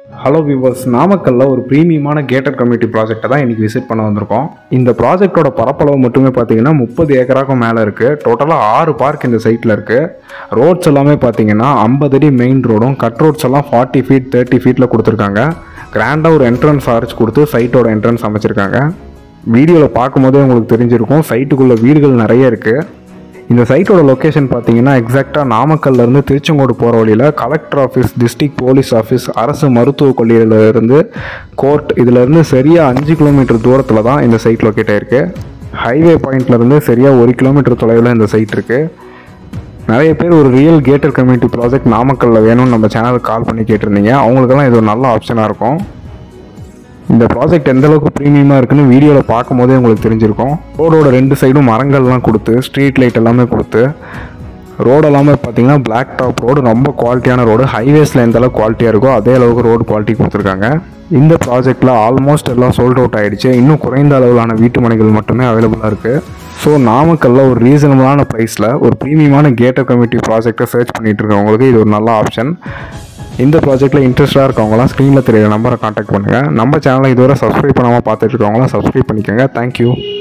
hello viewers நாமக்கல்ல ஒரு ப்ரீமியமான gated community ப்ராஜெக்ட்டை தான் இன்றைக்கி விசிட் பண்ண வந்திருக்கோம் இந்த ப்ராஜெக்ட்டோட பரப்பளவு மட்டுமே பார்த்தீங்கன்னா முப்பது ஏக்கராக்கும் மேலே இருக்குது டோட்டலாக ஆறு பார்க் இந்த சைட்டில் இருக்குது ரோட்ஸ் எல்லாமே பார்த்தீங்கன்னா ஐம்பது அடி மெயின் ரோடும் கட் ரோட்ஸ் எல்லாம் ஃபார்ட்டி ஃபீட் தேர்ட்டி ஃபீட்டில் கொடுத்துருக்காங்க கிராண்டாக ஒரு என்ட்ரன்ஸ் ஆர்ச் கொடுத்து சைட்டோட என்ட்ரன்ஸ் அமைச்சிருக்காங்க வீடியோவில் பார்க்கும்போதே உங்களுக்கு தெரிஞ்சிருக்கும் சைட்டுக்குள்ளே வீடுகள் நிறைய இருக்குது இந்த சைட்டோட லொக்கேஷன் பார்த்தீங்கன்னா எக்ஸாக்டாக நாமக்கல்ல இருந்து திருச்செங்கோடு போகிற வழியில் collector office district police office அரசு மருத்துவக் கல்லூரியில இருந்து கோர்ட் இதிலேருந்து சரியாக அஞ்சு கிலோமீட்டர் தூரத்தில் தான் இந்த சைட் லொக்கேட் ஆயிருக்கு ஹைவே பாயிண்ட்லேருந்து சரியாக ஒரு கிலோமீட்டர் தொலைவில் இந்த சைட் இருக்குது நிறைய பேர் ஒரு ரியல் கேட்டர் கம்யூனிட்டி ப்ராஜெக்ட் நாமக்கல்ல வேணும்னு நம்ம சேனலுக்கு கால் பண்ணி கேட்டிருந்தீங்க அவங்களுக்கெல்லாம் இது ஒரு நல்ல ஆப்ஷனாக இருக்கும் இந்த ப்ராஜெக்ட் எந்த அளவுக்கு ப்ரீமியமாக இருக்குன்னு வீடியோவில் பார்க்கும்போதே உங்களுக்கு தெரிஞ்சிருக்கும் ரோடோட ரெண்டு சைடும் மரங்கள்லாம் கொடுத்து ஸ்ட்ரீட் லைட் எல்லாமே கொடுத்து ரோடு எல்லாமே பார்த்தீங்கன்னா பிளாக் டாப் ரோடு ரொம்ப குவாலிட்டியான ரோடு ஹைவேஸில் எந்த அளவுக்கு குவாலிட்டியாக இருக்கோ அதே அளவுக்கு ரோடு குவாலிட்டி கொடுத்துருக்காங்க இந்த ப்ராஜெக்ட்டில் ஆல்மோஸ்ட் எல்லாம் சோல்ட் அவுட் ஆயிடுச்சு இன்னும் குறைந்த அளவிலான வீட்டு மனைகள் மட்டுமே அவைலபிளாக இருக்குது ஸோ நாமக்கல்ல ஒரு ரீசனபிளான ப்ரைஸில் ஒரு ப்ரீமியமான கேட்டர் கம்யூனிட்டி ப்ராஜெக்ட்டை சர்ச் பண்ணிட்டு இருக்கவங்களுக்கு இது ஒரு நல்ல ஆப்ஷன் இந்த ப்ராஜெக்ட்டில் இன்ட்ரெஸ்ட்டாக இருக்கவங்களாம் ஸ்க்ரீனில் தெரியுற நம்பரை காண்டாக்ட் பண்ணுங்கள் நம்ம சேனலை இதுவரை சப்ஸ்கிரைப் பண்ணாமல் பார்த்துட்டு இருக்கவங்களாம் சப்ஸ்கிரைப் பண்ணிக்கோங்க தேங்க்யூ